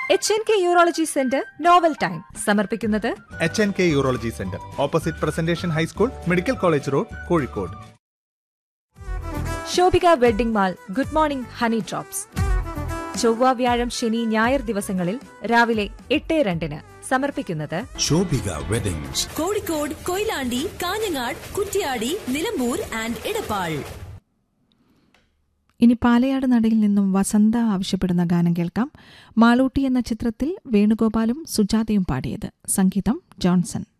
H N K urology centre novel time സമർപ്പിക്കുന്നത് H N K urology centre opposite presentation high school medical college road Kozhikode Shobhika wedding mall good morning honey drops ചൊവ്വ വ്യാഴം ശനി ഞായർ ദിവസങ്ങളിൽ രാവിലെ എട്ട് രണ്ടിന് സമർപ്പിക്കുന്നത് ശോഭിക വെഡിങ്സ് കോഴിക്കോട് കൊയിലാണ്ടി കാഞ്ഞങ്ങാട് കുറ്റ്യാടി നിലമ്പൂർ ആൻഡ് ഇടപ്പാൾ ഇനി പാലയാട് നടയിൽ നിന്നും വസന്ത ആവശ്യപ്പെടുന്ന ഗാനം കേൾക്കാം മാളൂട്ടി എന്ന ചിത്രത്തിൽ വേണുഗോപാലും സുജാതയും പാടിയത് സംഗീതം ജോൺസൺ